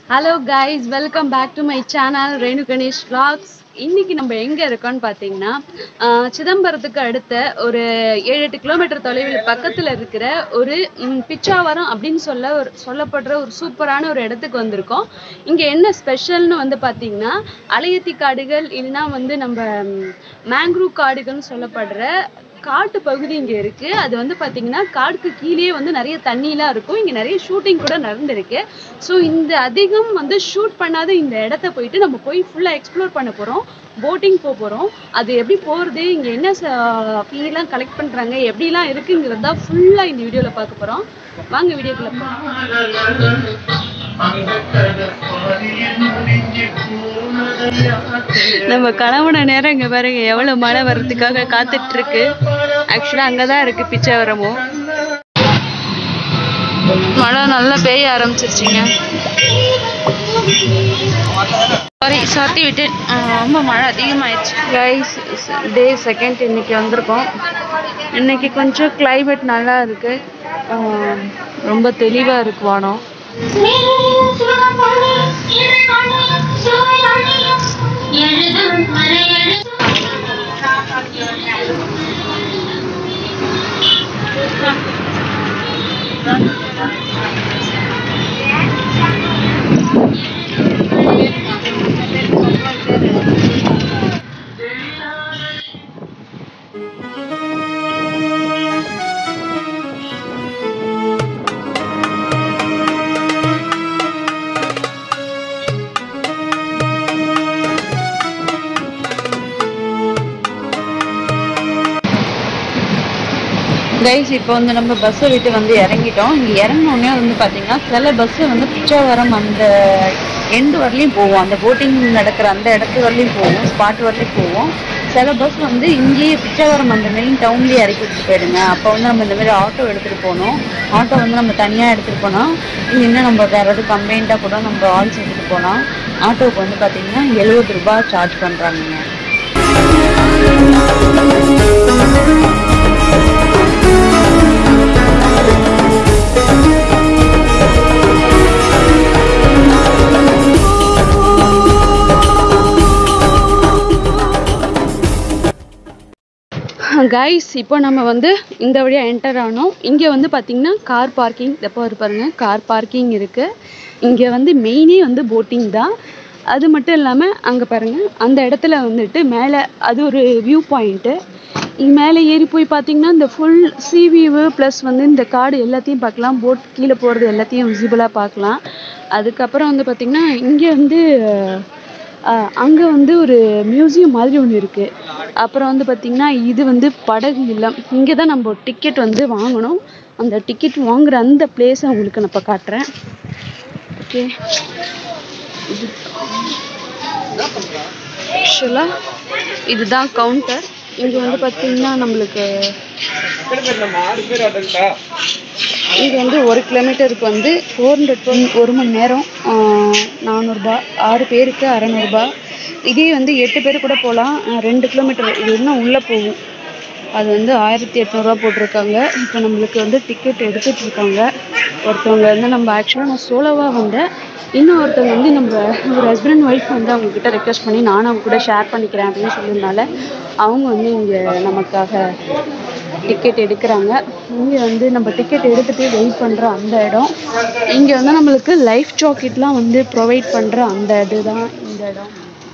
Hello guys welcome back to my channel Renu Ganesh vlogs இன்னைக்கு நம்ம எங்க இருக்கோம்னு பார்த்தீங்கன்னா ஆஹ் சிதம்பரத்துக்கு அடுத்த ஒரு ஏழு எட்டு கிலோமீட்டர் தொலைவில் பக்கத்துல இருக்கிற ஒரு ம், பிச்சாவரம் அப்படின்னு சொல்ல ஒரு சொல்லப்படுற ஒரு சூப்பரான ஒரு இடத்துக்கு வந்திருக்கோம் இங்க என்ன ஸ்பெஷல்னு வந்து பார்த்தீங்கன்னா அலையத்தி காடுகள் இல்லைன்னா வந்து நம்ம மேங்க்ரூவ் காடுகள்னு சொல்லப்படுற காட்டு பகுதி இங்க இருக்கு அது வந்து பாத்தீங்கன்னா காடுக்கு கீழே வந்து நிறைய தண்ணிலாம் இருக்கும் இங்க நிறைய ஷூட்டிங் கூட நடந்திருக்கு ஸோ இந்த அதிகம் வந்து ஷூட் பண்ணாத இந்த இடத்த போயிட்டு நம்ம போய் ஃபுல்லா எக்ஸ்ப்ளோர் பண்ண போறோம் போட்டிங் போக போறோம் அது எப்படி போறது இங்க என்ன ஃபீலாம் கலெக்ட் பண்றாங்க எப்படிலாம் இருக்குங்கிறது தான் ஃபுல்லா இந்த வீடியோல பார்க்க போறோம் வாங்க வீடியோக்குள்ள போலாம் நம்ம கணவன நேரம் இங்க பாருங்க எவ்வளவு மழை வர்றதுக்காக காத்துட்டு இருக்கு ஆக்சுவலா அங்கதான் இருக்கு பிச்சாவரமும் மழை நல்லா பெய்ய ஆரம்பிச்சிருச்சுங்க சாரி சாத்தி விட்டு ரொம்ப மழை அதிகமாயிடுச்சு கைஸ் டே செகண்ட் இன்னைக்கு வந்திருக்கோம் இன்னைக்கு கொஞ்சம் climate நல்லா இருக்கு ஆஹ் ரொம்ப தெளிவா இருக்கு வானம் கைஸ் இப்போ வந்து நம்ம பஸ்ஸை விட்டு வந்து இறங்கிட்டோம் இங்கே இறங்கினோடனே வந்து பார்த்தீங்கன்னா சில பஸ்ஸு வந்து பிச்சாவரம் அந்த எண்டு வரலையும் போவோம் அந்த போட்டிங் நடக்கிற அந்த இடத்து வரலையும் போவோம் ஸ்பாட் வரலையும் போவோம் சில பஸ் வந்து இங்கேயே பிச்சாவரம் அந்த மெயின் டவுன்லேயே இறக்கி விட்டு போயிடுங்க அப்போ வந்து நம்ம இந்த மாதிரி ஆட்டோ எடுத்துகிட்டு போகணும் ஆட்டோ வந்து நம்ம தனியாக எடுத்துகிட்டு போனால் இங்கே இன்னும் நம்ம வேறு எதாவது கம்ப்ளைண்ட்டாக கூட நம்ம ஆல்ஸ் எடுத்துகிட்டு போகலாம் ஆட்டோவுக்கு வந்து பார்த்தீங்கன்னா எழுபது ரூபாய் சார்ஜ் பண்ணுறாங்க கைஸ் இப்போ நம்ம வந்து இந்த வழியாக என்டர் ஆனோம் இங்கே வந்து பார்த்தீங்கன்னா கார் பார்க்கிங் எப்போ பாருங்க கார் பார்க்கிங் இருக்குது இங்கே வந்து மெயினே வந்து போட்டிங் தான் அது மட்டும் இல்லாமல் அங்கே பாருங்க அந்த இடத்துல வந்துட்டு மேலே அது ஒரு வியூ பாயிண்ட்டு இங்கே மேலே ஏறி போய் பார்த்தீங்கன்னா இந்த ஃபுல் சி வியூவு ப்ளஸ் வந்து இந்த காடு எல்லாத்தையும் பார்க்கலாம் போட் கீழே போகிறது எல்லாத்தையும் விசிபிளாக பார்க்கலாம் அதுக்கப்புறம் வந்து பார்த்திங்கன்னா இங்கே வந்து அங்கே வந்து ஒரு மியூசியம் மாதிரி ஒன்று இருக்குது அப்புறம் வந்து பார்த்திங்கன்னா இது வந்து படகு இல்லம் இங்கே தான் நம்ம டிக்கெட் வந்து வாங்கணும் அந்த டிக்கெட் வாங்குற அந்த பிளேஸை உங்களுக்கு நான் இப்போ காட்டுறேன் ஓகே ஆக்சுவலாக இதுதான் கவுண்டர் இங்கே வந்து பார்த்திங்கன்னா நம்மளுக்கு இது வந்து ஒரு கிலோமீட்டருக்கு வந்து ஃபோர் ஹண்ட்ரட் ஒரு மணி நேரம் நானூறுரூபா ஆறு பேருக்கு அறநூறுபா இதே வந்து எட்டு பேர் கூட போகலாம் ரெண்டு கிலோமீட்டர் இது இன்னும் உள்ளே போகும் அது வந்து ஆயிரத்தி எட்நூறுரூவா போட்டிருக்காங்க இப்போ நம்மளுக்கு வந்து டிக்கெட் எடுத்துட்டு இருக்காங்க ஒருத்தவங்க வந்து நம்ம ஆக்சுவலாக நான் சோலோவாக வந்தேன் இன்னும் ஒருத்தவங்க வந்து நம்ம ஒரு ஹஸ்பண்ட் அண்ட் ஒய்ஃப் வந்து அவங்க கிட்ட ரெக்வஸ்ட் பண்ணி நானும் அவங்க கூட ஷேர் பண்ணிக்கிறேன் அப்படின்னு சொல்லியிருந்தால அவங்க வந்து இங்கே நமக்காக டிக்கெட் எடுக்கிறாங்க இங்கே வந்து நம்ம டிக்கெட் எடுத்துகிட்டு வெயிட் பண்ணுற அந்த இடம் இங்கே வந்து நம்மளுக்கு லைஃப் ஜாக்கெட்லாம் வந்து ப்ரொவைட் பண்ணுற அந்த இதுதான் இந்த இடம்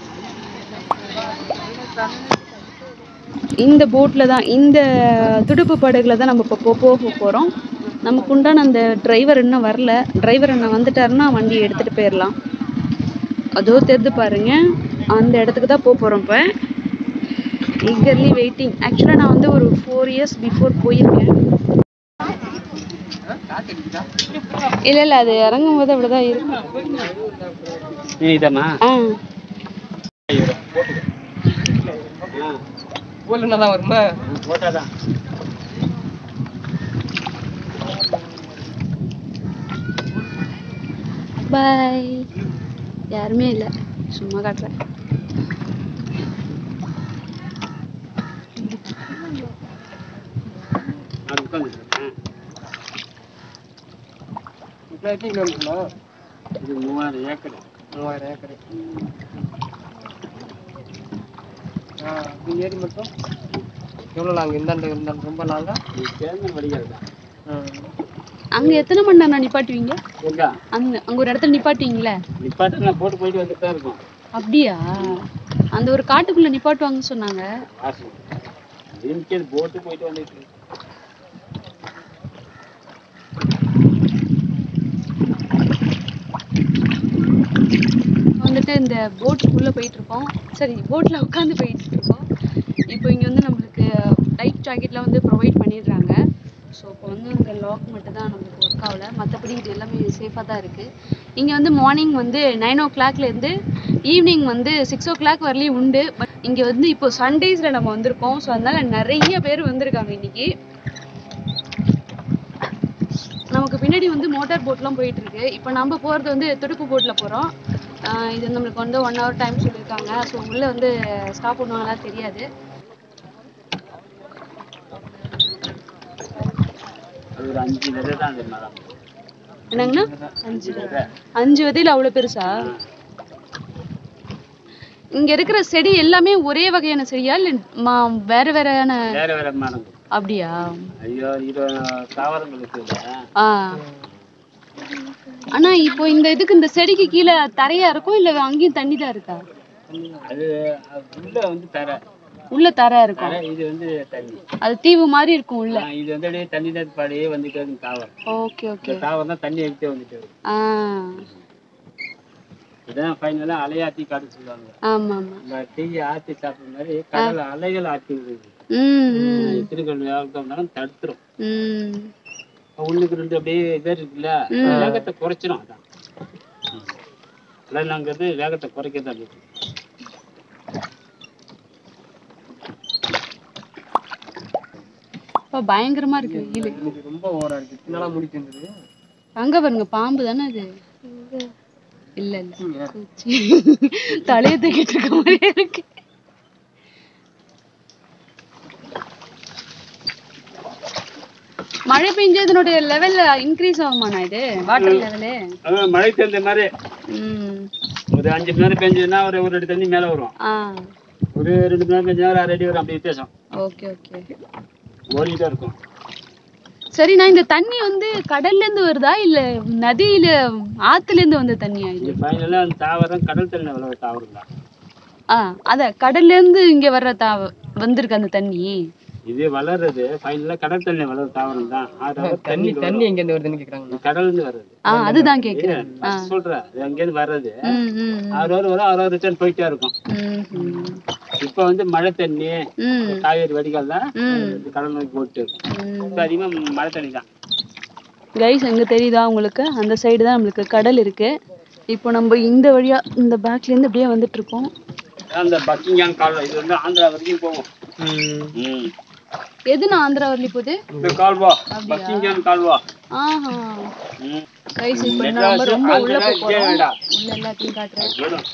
இந்த போட்டில் தான் இந்த துடுப்பு படகுல தான் நம்ம இப்போ போக போகிறோம் நமக்கு உண்டான அந்த டிரைவர் இன்னும் வரல டிரைவர் அண்ணன் வந்துட்டாருன்னா வண்டியை எடுத்துகிட்டு போயிடலாம் அதோ தெரிந்து பாருங்க அந்த இடத்துக்கு தான் போக போகிறோம் இப்போ eagerly வெயிட்டிங் ஆக்சுவலாக நான் வந்து ஒரு ஃபோர் இயர்ஸ் பிஃபோர் போயிருக்கேன் இல்லை இல்லை அது இறங்கும் போது அப்படிதான் இருக்கும் நீதாம்மா ஆ போலன்னா தான் வருமா போட்டாதான் பாய் யாருமே இல்லை சும்மா காட்டுறேன் அது உட்காந்து எத்தனை கிலோமீட்டர்ல இது மூவாயிரம் ஏக்கர் மூவாயிரம் ஏக்கர் ஆ இது ஏரி மட்டும் எவ்வளோ லாங் இந்தாண்டு இருந்தாலும் ரொம்ப லாங்கா இது சேர்ந்து வடிகிறது தான் அங்க எத்தனை மணி நேரம் நிப்பாட்டுவீங்க எங்க அந்த அங்க ஒரு இடத்துல நிப்பாட்டுவீங்களே நிப்பாட்ட நான் போட்டு போயிட்டு வந்துட்டு தான் இருக்கும் அப்படியா அந்த ஒரு காட்டுக்குள்ள நிப்பாட்டுவாங்கன்னு சொன்னாங்க வாசல் நிற்கிறது போட்டு போயிட்டு வந்துட்டு இருக்கு. வந்துட்டு இந்த போட்டுக்குள்ள போயிட்டு இருக்கோம் சரி போட்ல உட்காந்து போயிட்டு இருக்கோம் இப்போ இங்க வந்து நம்மளுக்கு லைஃப் ஜாக்கெட்லாம் வந்து ப்ரொவைட் பண்ணிடுறாங்க ஸோ இப்போ வந்து இந்த லாக் மட்டும் தான் நம்மளுக்கு ஒர்க் ஆகல மற்றபடி இது எல்லாமே சேஃபாக தான் இருக்கு இங்க வந்து மார்னிங் வந்து நைன் ஓ இருந்து ஈவினிங் வந்து சிக்ஸ் ஓ கிளாக் வரலையும் உண்டு பட் இங்க வந்து இப்போ சண்டேஸ்ல நம்ம வந்திருக்கோம் ஸோ அதனால நிறைய பேர் வந்திருக்காங்க இன்னைக்கு நமக்கு பின்னாடி வந்து மோட்டார் போட்லாம் போயிட்டு இருக்கு இப்போ நம்ம போறது வந்து துடுப்பு போட்ல போறோம் ஆஹ் இது நம்மளுக்கு வந்து ஒன் ஹவர் டைம் சொல்லியிருக்காங்க ஸோ உள்ள வந்து ஸ்டாப் பண்ணுவாங்களா தெரியாது அது ஒரு அஞ்சு விதை தான் அந்த மரம் என்னங்கண்ணா அஞ்சு விதை அஞ்சு விதையில அவ்வளவு பெருசா இங்க இருக்கிற செடி எல்லாமே ஒரே வகையான செடியா இல்ல மா- வேற வேறையான வேற வேற மரம் அப்படியா ஐயோ இரு தாவரங்கள் இருக்குல்ல ஆ ஆனா இப்போ இந்த இதுக்கு இந்த செடிக்கு கீழே தரையா இருக்கும் இல்ல அங்கேயும் தண்ணி தான் இருக்கா அது அது உள்ள வந்து தர உள்ள தரை இருக்கும் தர இது வந்து தண்ணி அது தீவு மாதிரி இருக்கும் உள்ள ஆ, இது வந்து அப்படியே தண்ணி தான் பாடியே வந்துட்டே இருக்கும் தாவரம் ஓகே ஓகே இந்த தாவரம் தான் தண்ணி எடுத்தே வந்துட்டே இருக்கும் ஆ இதான் ஃபைனலாக அலையாத்தி காட்டு சொல்லுவாங்க ஆமா ஆமா இந்த டீயை ஆற்றி சாப்பிட்ற மாதிரி கடல் அலைகள் ஆற்றி விடுது ம் ம், திருக்கல் வேகம்னாலும் தடுத்துரும் ம் உள்ளுக்கு ரெண்டு அப்படியே வேர் இருக்குல்ல வேகத்தை குறைச்சிரும் அதான் அலைலாங்கிறது வேகத்தை குறைக்கிறது அப்படி அப்பா, பயங்கரமா இருக்கு வெயில் இன்னைக்கு ரொம்ப ஓவரா இருக்கு பின்னால முடிச்சு இருந்தது அங்க பாருங்க பாம்பு தானே அது இல்ல இல்ல பூச்சி. தலையை தூக்கிட்டு இருக்க மாதிரியே இருக்கு மழை பெஞ்சதனுடைய லெவல் இன்க்ரீஸ் ஆகுமாண்ணா இது வாட்டர் லெவலு அதான் மழை தகுந்த மாதிரி ம் ஒரு அஞ்சு மணி நேரம் பெஞ்சதுன்னா ஒரு ஒரு ரெண்டு தண்ணி மேலே வரும் ஆ ஒரு ரெண்டு மணி நேரம் பெஞ்சா ஒரு அரை அடி வரும் அப்படி வித்தியாசம் ஓகே ஓகே ஓடிட்டே இருக்கும் சரிண்ணா இந்த தண்ணி வந்து கடல்ல இருந்து வருதா இல்ல நதியில ஆத்துல இருந்து வந்த தண்ணியா இது இது ஃபைனலாக அந்த தாவரம் கடல் தண்ணி வளர தாவரம் தான் ஆ அத கடல்ல இருந்து இங்க வர்ற தா வந்திருக்கு அந்த தண்ணி இது வளர்றது ஃபைனலாக கடல் தண்ணி வளர தாவரம் தான் அதாவது தண்ணி தண்ணி எங்க இருந்து வருதுன்னு கேக்குறாங்க கடல்ல இருந்து வர்றது ஆ அதுதான் கேக்குறேன் first சொல்றேன் அது அங்கேருந்து வர்றது ம் ம் ஆறு வாரம் வரும் ஆறு வாரம் ரிட்டர்ன் போயிட்டே இருக்கும் ம் ம் இப்போ வந்து மழை தண்ணி ம் காவேரி வடிகால் தான் ம் கடல் நோக்கி போட்டு இருக்கும் ம் இப்போ அதிகமாக மழை தண்ணி தான் கைஸ் எங்க தெரியுதா உங்களுக்கு அந்த சைடு தான் நம்மளுக்கு கடல் இருக்கு இப்போ நம்ம இந்த வழியா இந்த பேக்ல இருந்து அப்படியே வந்துட்டு இருக்கோம் அந்த பக்கிங்காம் கால்வாய் இது வந்து ஆந்திரா வரைக்கும் போகும் ம். எது நான் ஆந்திரா வரலி போகுது இந்த கால்வா பக்கிங்காம் கால்வா ஆஹா ம். கைஸ் இப்போ நம்ம மெட்ராஸ், ரொம்ப உள்ள ஆந்திரா, போக போறோம் கேரளா. உள்ள எல்லாத்தையும் காட்டுறேன் வரும்.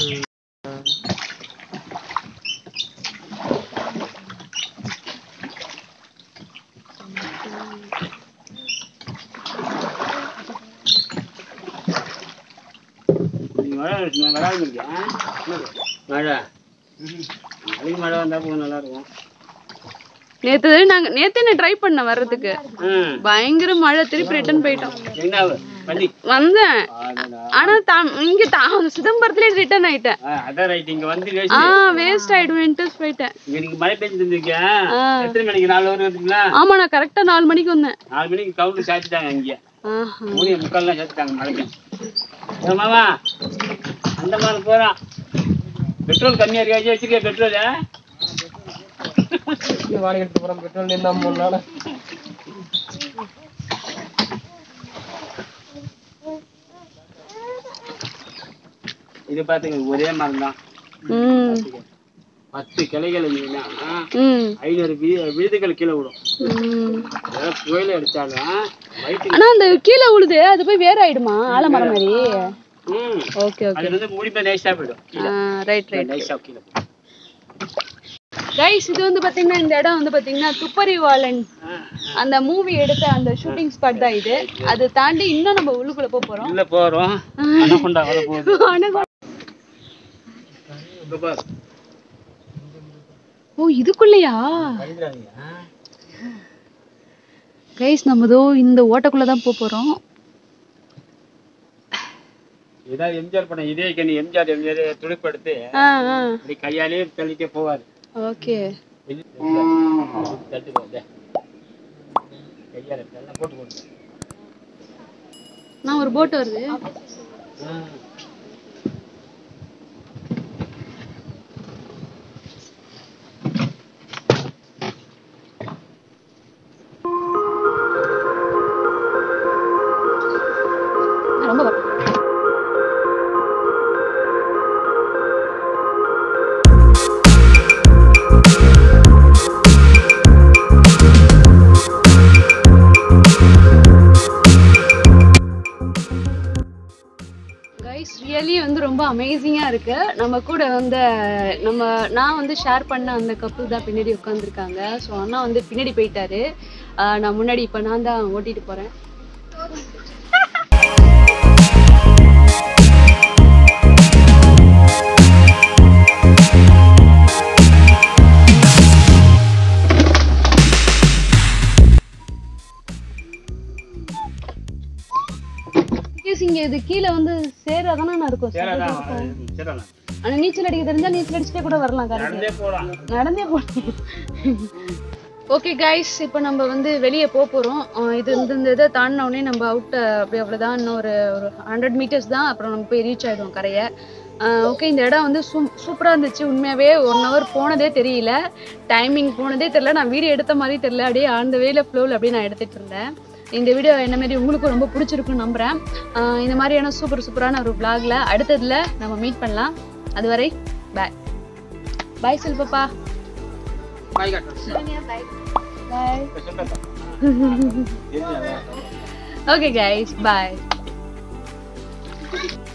நீ மழை நான் வராது இருக்கேன் மழை நாளைக்கு மழை வந்தா போக நல்லா இருக்கும் நேத்து நாங்க நேத்து என்ன ட்ரை பண்ண வர்றதுக்கு ம். பயங்கர மழை திருப்பி ரிட்டர்ன் போயிட்டோம் என்ன ஆகு? பண்ணி வந்தேன் ஆடுடா. ஆனா தம்- இங்க தா- சிதம்பரத்திலே ரிட்டர்ன் ஆயிட்டேன் ஆ, அதான் ரைட் இங்க வந்து ஆ waste. வேஸ்ட் ஆயிடுவேன்ட்டு போயிட்டேன் இங்க நீங்க மழை பெஞ்சு இருந்திருக்கேன் ஆ. எத்தனை மணிக்கு நாலு வரும் வந்துங்களா ஆமா நான் கரெக்டா நாலு மணிக்கு வந்தேன் நாலு மணிக்கு கவுண்டர் சாத்திட்டாங்க இங்க ஆஹா. மூணு முக்கால்லாம் சேர்த்துட்டாங்க மழைக்கு ஏ மாமா அந்த மாதிரி போறான் பெட்ரோல் கம்மியா இருக்கா வச்சிருக்கேன் பெட்ரோல் வாடகை எடுத்து போறோம் பெட்ரோல் நின்னா மூணு நாள் இது பாத்துங்க ஒரே மரம் தான் ம் பத்து கிளைகள் இருந்ததுன்னா ம் ஐநூறு வி விழுதுகள் கீழே விடும் ம். ஏதாவது புயல் அடிச்சாலும் வயிற்று ஆனா அந்த கீழே உழுது அது போய் வேற ஆயிடுமா ஆலமரம் மாதிரி ம் ஓகே ஓகே அது வந்து மூடி போய் நைஸா போயிடும் ரைட் ரைட் நைஸா கீழே போயிடும் கைஸ் இது வந்து பாத்தீங்கன்னா இந்த இடம் வந்து பாத்தீங்கன்னா துப்பறிவாளன் அந்த மூவி எடுத்த அந்த ஷூட்டிங் ஸ்பாட் தான் இது அதை தாண்டி இன்னும் நம்ம உள்ளுக்குள்ள போக போறோம் உள்ள போறோம் அனகொண்டா வர போகுது ஆனா- இங்க பாரு. ஓ இதுக்குள்ளயா பயந்துடாதீங்க, ஆ? கைஸ் நம்ம தோ இந்த ஓட்டக்குள்ள தான் போக போறோம் இதான் எம்ஜிஆர் படம் இதே கண்ணி எம்ஜிஆர் எம்ஜிஆர் துடுப்படுத்து ஆ ஆ இப்படி கையாலே தள்ளிட்டே போவாரு ஓகே இது தட்டு போகுது. கையால தள்ள போட்டு போட்டு நான் ஒரு போட் வருது ரொம்ப வரும். கைஸ் ரியலி வந்து ரொம்ப அமேசிங்காக இருக்கு நம்ம கூட வந்து நம்ம நான் வந்து ஷேர் பண்ண அந்த கப்பு தான் பின்னாடி உட்காந்துருக்காங்க ஸோ அண்ணா வந்து பின்னாடி போயிட்டாரு ஆஹ் நான் முன்னாடி இப்போ நான் தான் ஓட்டிட்டு போறேன் Because இங்க இது கீழே வந்து சேராதானே இருக்கும் சேரதான் சேரலாம் ஆனா நீச்சல் அடிக்க தெரிஞ்சா நீச்சல் அடிச்சுட்டே கூட வரலாம் கரெக்ட் நடந்தே போலாம் நடந்தே போகணும் ஓகே கைஸ் இப்போ நம்ம வந்து வெளியே போக போகிறோம் இது இந்த இந்த இதை தாண்டின உடனே நம்ம அவுட் அப்படி அவ்வளோதான் இன்னும் ஒரு ஒரு ஹண்ட்ரட் மீட்டர்ஸ் தான் அப்புறம் நம்ம போய் ரீச் ஆகிடுவோம் கரையை ஓகே இந்த இடம் வந்து சூ சூப்பராக இருந்துச்சு உண்மையாகவே ஒன் ஹவர் போனதே தெரியல டைமிங் போனதே தெரியல நான் வீடியோ எடுத்த மாதிரி தெரியல அப்படியே அந்த வேல ஃப்ளோவில் அப்படியே நான் எடுத்துகிட்டு இருந்தேன் இந்த வீடியோ என்ன மாதிரி உங்களுக்கும் ரொம்ப பிடிச்சிருக்குன்னு நம்புகிறேன் ஆஹ் இந்த மாதிரியான சூப்பர் சூப்பரான ஒரு vlogல அடுத்ததில் நம்ம மீட் பண்ணலாம் அதுவரை பாய் பாய் செல்பப்பா பாய் காட்டுறேன் பாய் இப்ப சொல்லட்டா? தெரிஞ்சாதா? Okay, guys. Bye.